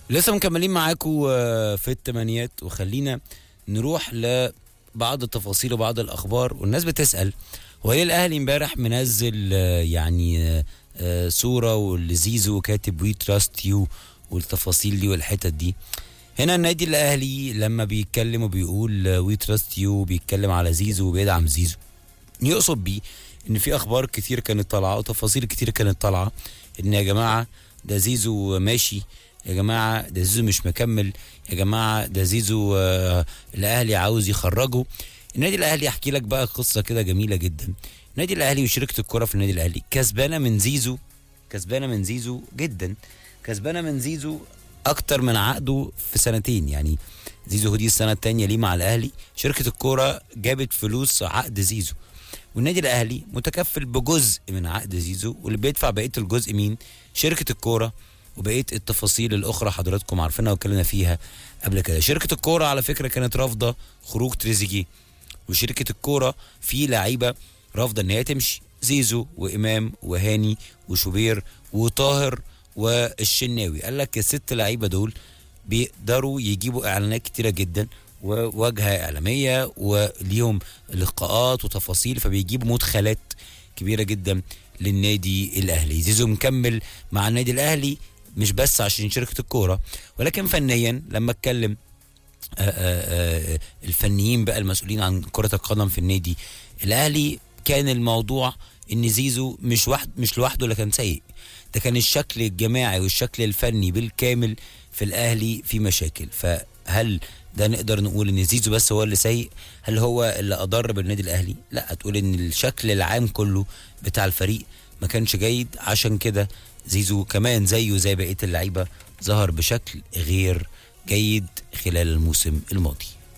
لسه مكملين معاكم آه، في التمانيات وخلينا نروح لبعض التفاصيل وبعض الاخبار والناس بتسال هو ليه الاهلي امبارح منزل آه، يعني آه، آه، صوره ولزيزو كاتب وي تراست يو والتفاصيل دي والحتت دي هنا النادي الاهلي لما بيتكلم وبيقول وي تراست يو بيتكلم على زيزو وبيدعم زيزو يقصد بيه ان في اخبار كتير كانت طالعه وتفاصيل كتير كانت طالعه ان يا جماعه ده زيزو ماشي يا جماعه ده زيزو مش مكمل يا جماعه ده زيزو آه الاهلي عاوز يخرجه النادي الاهلي احكي لك بقى قصه كده جميله جدا النادي الاهلي وشركه الكره في النادي الاهلي كسبانه من زيزو كسبانه من زيزو جدا كسبانه من زيزو اكتر من عقده في سنتين يعني زيزو دي السنه الثانيه ليه مع الاهلي شركه الكوره جابت فلوس عقد زيزو والنادي الاهلي متكفل بجزء من عقد زيزو واللي بيدفع بقيه الجزء مين شركه الكوره وبقيه التفاصيل الاخرى حضراتكم عارفينها واتكلمنا فيها قبل كده شركه الكوره على فكره كانت رافضه خروج تريزيجيه وشركه الكوره في لعيبه رافضه ان هي تمشي زيزو وامام وهاني وشوبير وطاهر والشناوي قال لك الست لعيبه دول بيقدروا يجيبوا اعلانات كتيره جدا وواجهه اعلاميه وليهم لقاءات وتفاصيل فبيجيبوا مدخلات كبيره جدا للنادي الاهلي زيزو مكمل مع النادي الاهلي مش بس عشان شركه الكوره ولكن فنيا لما اتكلم آه، آه، آه، الفنيين بقى المسؤولين عن كره القدم في النادي الاهلي كان الموضوع ان زيزو مش واحد مش لوحده اللي كان سيء ده كان الشكل الجماعي والشكل الفني بالكامل في الاهلي في مشاكل فهل ده نقدر نقول ان زيزو بس هو اللي سيء هل هو اللي اضر بالنادي الاهلي لا تقول ان الشكل العام كله بتاع الفريق ما كانش جيد عشان كده زيزو كمان زيه زي بقيه اللعيبه ظهر بشكل غير جيد خلال الموسم الماضي